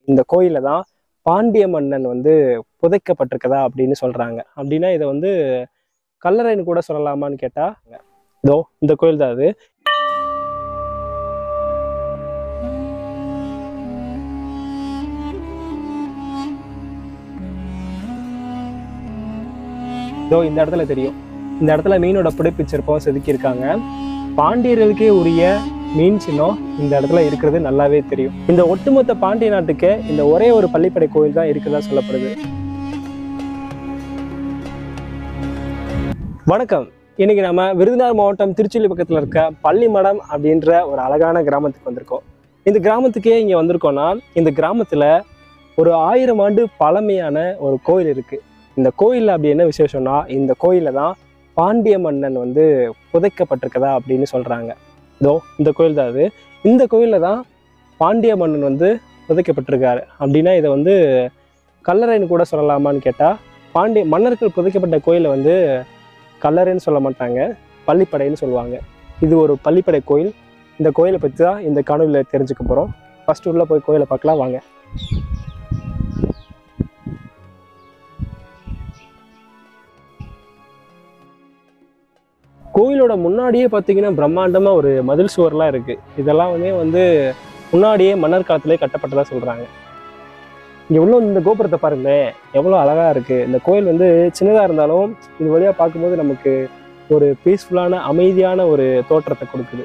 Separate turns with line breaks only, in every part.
இந்த கோயில தான் பாண்டிய மன்னன் வந்து புதைக்கப்பட்டிருக்கதா அப்படின்னு சொல்றாங்க அப்படின்னா இதை வந்து கல்லறைன்னு கூட சொல்லலாமான்னு கேட்டா இதோ இந்த கோயில் தான் அது இதோ இந்த இடத்துல தெரியும் இந்த இடத்துல மீனோட புடைப்பு சிற்பம் செதுக்கியிருக்காங்க பாண்டியர்களுக்கே உரிய மீன் சின்னம் இந்த இடத்துல இருக்கிறது நல்லாவே தெரியும் இந்த ஒட்டுமொத்த பாண்டிய நாட்டுக்கு இந்த ஒரே ஒரு பள்ளிப்படை கோயில் தான் இருக்கிறதா சொல்லப்படுது வணக்கம் இன்னைக்கு நம்ம விருதுநகர் மாவட்டம் திருச்சுழி பக்கத்துல இருக்க பள்ளிமடம் அப்படின்ற ஒரு அழகான கிராமத்துக்கு வந்திருக்கோம் இந்த கிராமத்துக்கே இங்க வந்திருக்கோம்னா இந்த கிராமத்துல ஒரு ஆயிரம் ஆண்டு பழமையான ஒரு கோயில் இருக்கு இந்த கோயில்ல அப்படி என்ன விசேஷம்னா இந்த கோயில்ல தான் பாண்டிய மன்னன் வந்து புதைக்கப்பட்டிருக்கதா அப்படின்னு சொல்றாங்க இதோ இந்த கோயில் தான் அது இந்த கோயில்ல தான் பாண்டிய மன்னன் வந்து புதைக்கப்பட்டிருக்காரு அப்படின்னா இதை வந்து கல்லறைன்னு கூட சொல்லலாமான்னு கேட்டா பாண்டிய மன்னர்கள் புதைக்கப்பட்ட கோயிலை வந்து கல்லறைன்னு சொல்ல மாட்டாங்க பள்ளிப்படைன்னு சொல்லுவாங்க இது ஒரு பள்ளிப்படை கோயில் இந்த கோயிலை பற்றி தான் இந்த காணொலியில் தெரிஞ்சுக்க போகிறோம் ஃபர்ஸ்ட் உள்ள போய் கோயிலை பார்க்கலாம் வாங்க கோயிலோட முன்னாடியே பார்த்தீங்கன்னா பிரம்மாண்டமாக ஒரு மதில் சுவர்லாம் இருக்குது இதெல்லாம் வந்து வந்து முன்னாடியே மன்னர் காலத்திலே கட்டப்பட்டதா சொல்கிறாங்க இங்கே உள்ள இந்த கோபுரத்தை பாருங்களேன் எவ்வளோ அழகாக இருக்குது இந்த கோயில் வந்து சின்னதாக இருந்தாலும் இது வழியாக பார்க்கும்போது நமக்கு ஒரு பீஸ்ஃபுல்லான அமைதியான ஒரு தோற்றத்தை கொடுக்குது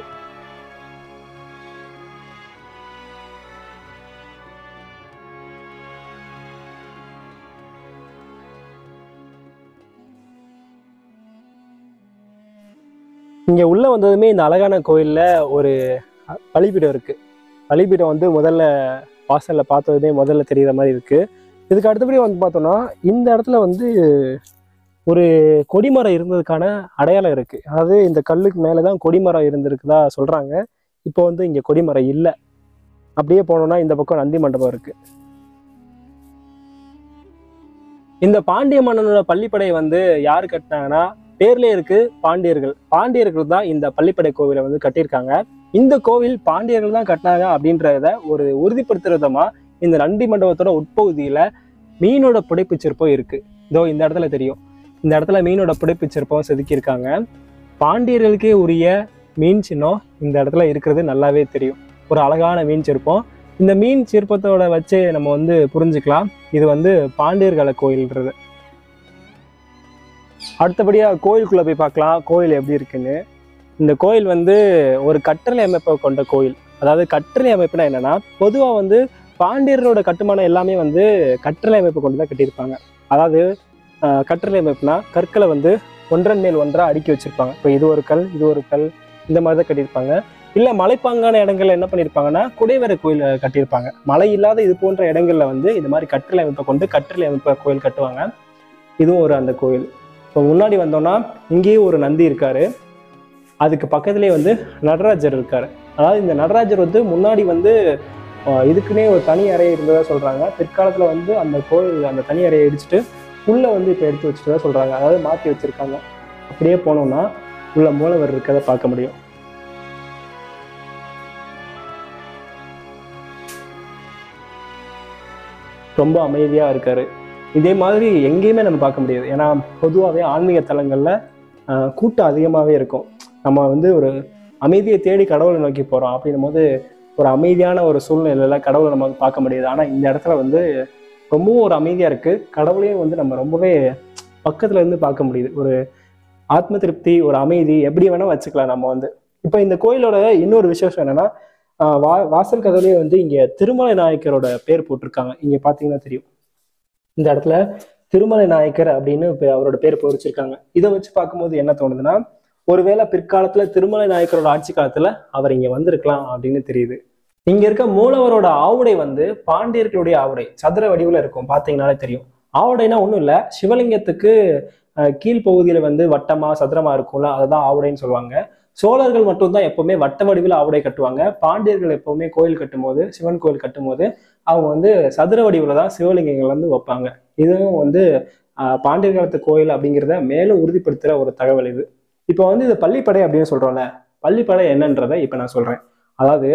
இங்கே உள்ளே வந்ததுமே இந்த அழகான கோயிலில் ஒரு அ- பலிபீடம் இருக்குது பலிபீடம் வந்து முதல்ல வாசலில் பார்த்ததுமே முதல்ல தெரிகிற மாதிரி இருக்குது இதுக்கு அடுத்தபடி வந்து பார்த்தோம்னா இந்த இடத்துல வந்து ஒரு கொடிமரம் இருந்ததுக்கான அடையாளம் இருக்குது அதாவது இந்த கல்லுக்கு மேலே தான் கொடிமரம் இருந்திருக்குதா சொல்கிறாங்க இப்போ வந்து இங்கே கொடிமரம் இல்லை அப்படியே போனோம்னா இந்த பக்கம் நந்தி மண்டபம் இருக்குது இந்த பாண்டிய மன்னனோட பள்ளிப்படை வந்து யார் கட்டினாங்கன்னா பேர்லயே இருக்கு பாண்டியர்கள் பாண்டியர்கள் தான் இந்த பள்ளிப்படை கோவிலை வந்து கட்டியிருக்காங்க இந்த கோவில் பாண்டியர்கள் தான் கட்டினாங்க அப்படின்றத ஒரு உறுதிப்படுத்துற விதமா இந்த நந்தி மண்டபத்தோட உட்பகுதியில மீனோட புடைப்பு சிற்பம் இருக்கு இதோ இந்த இடத்துல தெரியும் இந்த இடத்துல மீனோட புடைப்பு சிற்பம் செதுக்கியிருக்காங்க பாண்டியர்களுக்கே உரிய மீன் சின்னம் இந்த இடத்துல இருக்கிறது நல்லாவே தெரியும் ஒரு அழகான மீன் சிற்பம் இந்த மீன் சிற்பத்தோட வச்சு நம்ம வந்து புரிஞ்சுக்கலாம் இது வந்து பாண்டியர்கால கோயில்ன்றது அடுத்தபடியா கோயிலுக்குள்ள போய் பார்க்கலாம் கோயில் எப்படி இருக்குன்னு இந்த கோயில் வந்து ஒரு கற்றளை அமைப்பை கொண்ட கோயில் அதாவது கற்றளை அமைப்புனா என்னன்னா பொதுவா வந்து பாண்டியர்களோட கட்டுமானம் எல்லாமே வந்து கற்றளை அமைப்பு கொண்டு தான் கட்டியிருப்பாங்க அதாவது ஆஹ், கற்றளை அமைப்புனா கற்களை வந்து ஒன்றன் மேல் ஒன்றா அடுக்கி வச்சிருப்பாங்க இப்போ இது ஒரு கல் இது ஒரு கல் இந்த மாதிரி தான் கட்டியிருப்பாங்க இல்ல மலைப்பாங்கான இடங்கள்ல என்ன பண்ணியிருப்பாங்கன்னா குடைவரை கோயில் அஹ், கட்டியிருப்பாங்க மலை இல்லாத இது போன்ற இடங்கள்ல வந்து இது மாதிரி கற்றளை அமைப்பை கொண்டு கற்றளை அமைப்பை கோயில் கட்டுவாங்க இதுவும் ஒரு அந்த கோயில் இப்போ முன்னாடி வந்தோம்னா இங்கேயும் ஒரு நந்தி இருக்காரு அதுக்கு பக்கத்துலேயே வந்து நடராஜர் இருக்காரு அதாவது இந்த நடராஜர் வந்து முன்னாடி வந்து ஆஹ், இதுக்குன்னே ஒரு தனி அறை இருந்ததா சொல்றாங்க பிற்காலத்துல வந்து அந்த கோயில் அந்த தனி அறையை இடிச்சிட்டு உள்ள வந்து இப்போ எடுத்து வச்சுட்டதா சொல்றாங்க அதாவது மாற்றி வச்சிருக்காங்க அப்படியே போனோம்னா உள்ள மூலவர் இருக்கதை பார்க்க முடியும் ரொம்ப அமைதியா இருக்காரு இதே மாதிரி எங்கேயுமே நம்ம பார்க்க முடியாது ஏன்னா பொதுவாகவே ஆன்மீக தலங்கள்ல ஆஹ், கூட்டம் அதிகமாகவே இருக்கும் நம்ம வந்து ஒரு அமைதியை தேடி கடவுளை நோக்கி போறோம் அப்படின்னும் போது ஒரு அமைதியான ஒரு சூழ்நிலையில கடவுளை நம்ம வந்து பார்க்க முடியுது ஆனா இந்த இடத்துல வந்து ரொம்பவும் ஒரு அமைதியா இருக்கு கடவுளையும் வந்து நம்ம ரொம்பவே பக்கத்துல இருந்து பார்க்க முடியுது ஒரு ஆத்ம திருப்தி ஒரு அமைதி எப்படி வேணா வச்சுக்கலாம் நம்ம வந்து இப்போ இந்த கோயிலோட இன்னொரு விசேஷம் என்னன்னா ஆஹ் வா வாசல் கதவுலயே வந்து இங்க திருமலை நாயக்கரோட பேர் போட்டிருக்காங்க இங்க பாத்தீங்கன்னா தெரியும் இந்த இடத்துல திருமலை நாயக்கர் அப்படின்னு இப்ப அவரோட பேர் பொறிச்சிருக்காங்க இதை வச்சு பார்க்கும்போது என்ன தோணுதுன்னா ஒருவேளை பிற்காலத்துல திருமலை நாயக்கரோட ஆட்சி காலத்துல அவர் இங்க வந்திருக்கலாம் அப்படின்னு தெரியுது இங்க இருக்க மூலவரோட ஆவுடை வந்து பாண்டியர்களுடைய ஆவுடை சதுர வடிவுல இருக்கும் பாத்தீங்கன்னாலே தெரியும் ஆவுடைனா ஒண்ணும் இல்ல சிவலிங்கத்துக்கு அஹ், கீழ்ப்பகுதியில வந்து வட்டமா சதுரமா இருக்கும்ல அதுதான் ஆவுடைன்னு சொல்லுவாங்க சோழர்கள் மட்டும்தான் எப்பவுமே வட்ட வடிவில் ஆவுடை கட்டுவாங்க பாண்டியர்கள் எப்பவுமே கோயில் கட்டும்போது சிவன் கோயில் கட்டும்போது அவங்க வந்து சதுர வடிவில் தான் சிவலிங்கங்கள் வந்து வைப்பாங்க இதுவும் வந்து ஆஹ், பாண்டியர் காலத்து கோயில் அப்படிங்கிறத மேலும் உறுதிப்படுத்துகிற ஒரு தகவல் இது இப்போ வந்து இது பள்ளிப்படை அப்படின்னு சொல்கிறோம்ல பள்ளிப்படை என்னன்றதை இப்போ நான் சொல்கிறேன் அதாவது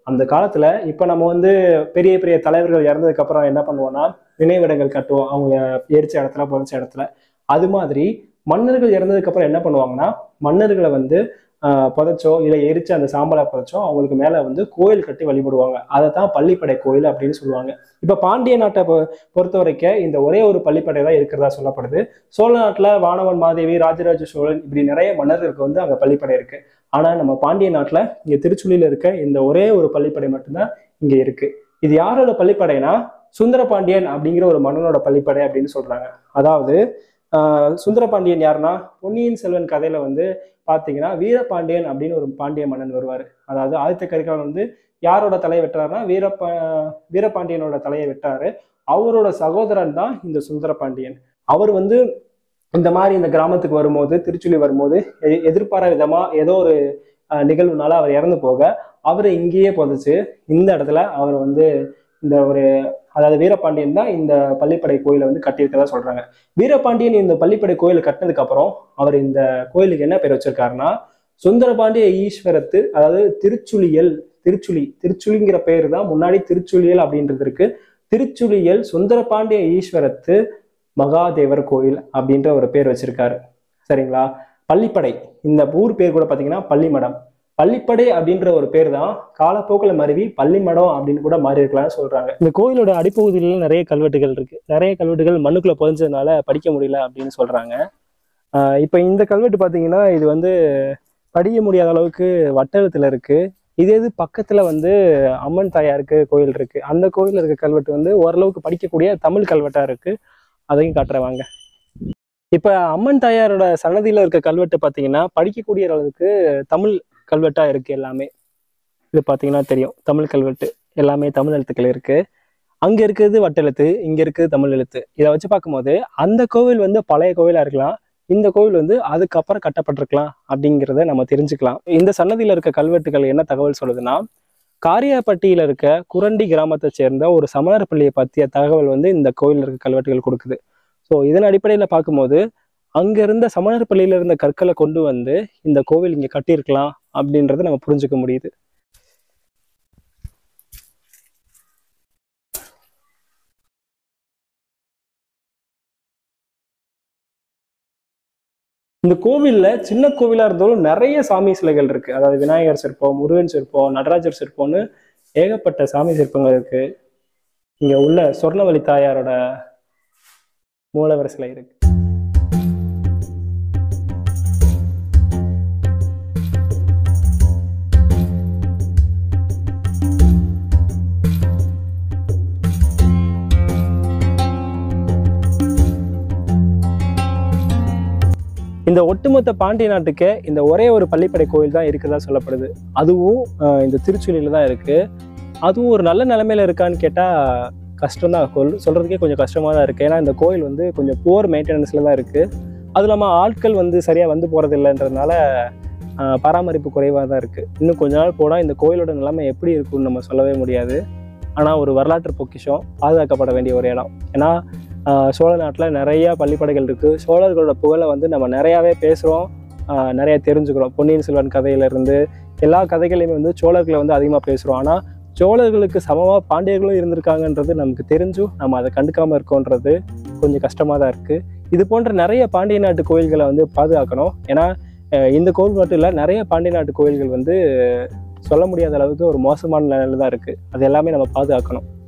அந்த காலத்துல இப்ப நம்ம வந்து பெரிய பெரிய தலைவர்கள் இறந்ததுக்கு அப்புறம் என்ன பண்ணுவோம்னா நினைவிடங்கள் கட்டுவோம் அவங்க எரிச்ச இடத்துல புதைச்ச இடத்துல அது மாதிரி மன்னர்கள் இறந்ததுக்கு அப்புறம் என்ன பண்ணுவாங்கன்னா மன்னர்களை வந்து ஆஹ், புதைச்சோ இல்லை எரிச்சு அந்த சாம்பலை புதைச்சோ அவங்களுக்கு மேல வந்து கோயில் கட்டி வழிபடுவாங்க அதை தான் பள்ளிப்படை கோயில் அப்படின்னு சொல்லுவாங்க இப்ப பாண்டிய நாட்டை பொ- பொறுத்த வரைக்கும் இந்த ஒரே ஒரு பள்ளிப்படை தான் இருக்கிறதா சொல்லப்படுது சோழ நாட்டுல வானவன் மாதேவி ராஜராஜ சோழன் இப்படி நிறைய மன்னர்களுக்கு வந்து அங்க பள்ளிப்படை இருக்கு ஆனா நம்ம பாண்டிய நாட்டுல இங்க திருச்சுழியில இருக்க இந்த ஒரே ஒரு பள்ளிப்படை மட்டும்தான் இங்க இருக்கு இது யாரோட பள்ளிப்படைனா சுந்தரபாண்டியன் அப்படிங்கிற ஒரு மன்னனோட பள்ளிப்படை அப்படின்னு சொல்றாங்க அதாவது ஆஹ், சுந்தரபாண்டியன் யாருன்னா பொன்னியின் செல்வன் கதையில வந்து பாத்தீங்கன்னா வீரபாண்டியன் அப்படின்னு ஒரு பாண்டிய மன்னன் வருவார் அதாவது ஆதித்த கரிகாலன் வந்து யாரோட தலையை வெட்டுறாருன்னா வீரப்ப வீரபாண்டியனோட தலையை வெட்டாரு அவரோட சகோதரன் தான் இந்த சுந்தரபாண்டியன் அவர் வந்து இந்த மாதிரி இந்த கிராமத்துக்கு வரும்போது திருச்சுழி வரும்போது எ- எதிர்பாராத விதமா ஏதோ ஒரு அஹ், நிகழ்வுனால அவர் இறந்து போக அவரை இங்கேயே புதைச்சு இந்த இடத்துல அவர் வந்து இந்த ஒரு அதாவது வீரபாண்டியன் தான் இந்த பள்ளிப்படை கோயிலை வந்து கட்டியிருக்கதா சொல்றாங்க வீரபாண்டியன் இந்த பள்ளிப்படை கோயிலை கட்டினதுக்கு அப்புறம் அவர் இந்த கோயிலுக்கு என்ன பேர் வச்சிருக்காருன்னா சுந்தரபாண்டிய ஈஸ்வரத்து அதாவது திருச்சுழியல் திருச்சுழி திருச்சுழிங்கிற பேர் தான் முன்னாடி திருச்சுழியல் அப்படின்றது இருக்கு திருச்சுழியல் சுந்தரபாண்டிய ஈஸ்வரத்து மகாதேவர் கோயில் அப்படின்ற ஒரு பேர் வச்சிருக்காரு சரிங்களா பள்ளிப்படை இந்த ஊர் பேர் கூட பார்த்தீங்கன்னா பள்ளிமடம் பள்ளிப்படை அப்படின்ற ஒரு பேர் தான் காலப்போக்கில் மருவி பள்ளிமடம் அப்படின்னு கூட மாறி இருக்கலாம்னு சொல்றாங்க இந்த கோயிலோட அடிப்பகுதியில நிறைய கல்வெட்டுகள் இருக்கு நிறைய கல்வெட்டுகள் மண்ணுக்குள்ள புதைஞ்சதுனால படிக்க முடியல அப்படின்னு சொல்றாங்க ஆஹ் இப்போ இந்த கல்வெட்டு பார்த்தீங்கன்னா இது வந்து படிக்க முடியாத அளவுக்கு வட்டெழுத்துல இருக்கு இதே இது பக்கத்துல வந்து அம்மன் தாயாருக்கு கோயில் இருக்கு அந்த கோயில்ல இருக்க கல்வெட்டு வந்து ஓரளவுக்கு படிக்கக்கூடிய தமிழ் கல்வெட்டா இருக்கு அதையும் காட்டுறேன் வாங்க இப்ப அம்மன் தாயாரோட சன்னதியில இருக்க கல்வெட்டு பாத்தீங்கன்னா படிக்கக்கூடிய அளவுக்கு தமிழ் கல்வெட்டா இருக்கு எல்லாமே இது பாத்தீங்கன்னா தெரியும் தமிழ் கல்வெட்டு எல்லாமே தமிழ் எழுத்துக்கள் இருக்கு அங்க இருக்கிறது வட்டெழுத்து இங்க இருக்குது தமிழ் எழுத்து இதை வச்சு பார்க்கும்போது அந்த கோவில் வந்து பழைய கோவிலா இருக்கலாம் இந்த கோவில் வந்து அதுக்கப்புறம் கட்டப்பட்டிருக்கலாம் அப்படிங்கிறத நம்ம தெரிஞ்சுக்கலாம் இந்த சன்னதியில இருக்க கல்வெட்டுகள் என்ன தகவல் சொல்லுதுன்னா காரியாப்பட்டியில இருக்க குரண்டி கிராமத்தை சேர்ந்த ஒரு சமணர் பள்ளியை பற்றிய தகவல் வந்து இந்த கோயில்ல இருக்க கல்வெட்டுகள் கொடுக்குது ஸோ இதன் அடிப்படையில் பார்க்கும்போது அங்க இருந்த சமணர் பள்ளியில இருந்த கற்களை கொண்டு வந்து இந்த கோவில் இங்க கட்டியிருக்கலாம் அப்படின்றத நம்ம புரிஞ்சுக்க முடியுது இந்த கோவில்ல சின்ன கோவிலா இருந்தாலும் நிறைய சாமி சிலைகள் இருக்கு அதாவது விநாயகர் சிற்பம் முருகன் சிற்பம் நடராஜர் சிற்பம்னு ஏகப்பட்ட சாமி சிற்பங்கள் இருக்கு இங்க உள்ள சொர்ணவழி தாயாரோட மூலவர் சிலை இருக்கு இந்த ஒட்டுமொத்த பாண்டிய நாட்டுக்கு இந்த ஒரே ஒரு பள்ளிப்படை கோயில் தான் இருக்கிறதா சொல்லப்படுது அதுவும் ஆஹ், இந்த திருச்சுழியில தான் இருக்கு அதுவும் ஒரு நல்ல நிலைமையில இருக்கான்னு கேட்டா கஷ்டம் தான் கொல் சொல்றதுக்கே கொஞ்சம் கஷ்டமா தான் இருக்கு ஏன்னா இந்த கோயில் வந்து கொஞ்சம் புவர் மெயின்டெனன்ஸ்ல தான் இருக்கு அது இல்லாமல் ஆட்கள் வந்து சரியா வந்து போறது இல்லைன்றதுனால ஆஹ், பராமரிப்பு குறைவாக தான் இருக்கு இன்னும் கொஞ்ச நாள் போனால் இந்த கோயிலோட நிலைமை எப்படி இருக்கும்னு நம்ம சொல்லவே முடியாது ஆனால் ஒரு வரலாற்று பொக்கிஷம் பாதுகாக்கப்பட வேண்டிய ஒரு இடம் ஏன்னா ஆஹ் சோழ நாட்டில் நிறைய பள்ளிப்படைகள் இருக்குது சோழர்களோட புகழை வந்து நம்ம நிறையாவே பேசுகிறோம் நிறைய தெரிஞ்சுக்கிறோம் பொன்னியின் செல்வன் கதையிலேருந்து எல்லா கதைகளையுமே வந்து சோழர்களை வந்து அதிகமாக பேசுகிறோம் ஆனால் சோழர்களுக்கு சமமாக பாண்டியர்களும் இருந்திருக்காங்கன்றது நமக்கு தெரிஞ்சும் நம்ம அதை கண்டுக்காமல் இருக்கோன்றது கொஞ்சம் கஷ்டமாக தான் இருக்குது இது போன்ற நிறைய பாண்டிய நாட்டு கோயில்களை வந்து பாதுகாக்கணும் ஏன்னா அஹ் இந்த கோவில் மட்டும் இல்லை நிறைய பாண்டிய நாட்டு கோயில்கள் வந்து சொல்ல முடியாத அளவுக்கு ஒரு மோசமான நிலையில தான் இருக்குது அது எல்லாமே நம்ம பாதுகாக்கணும்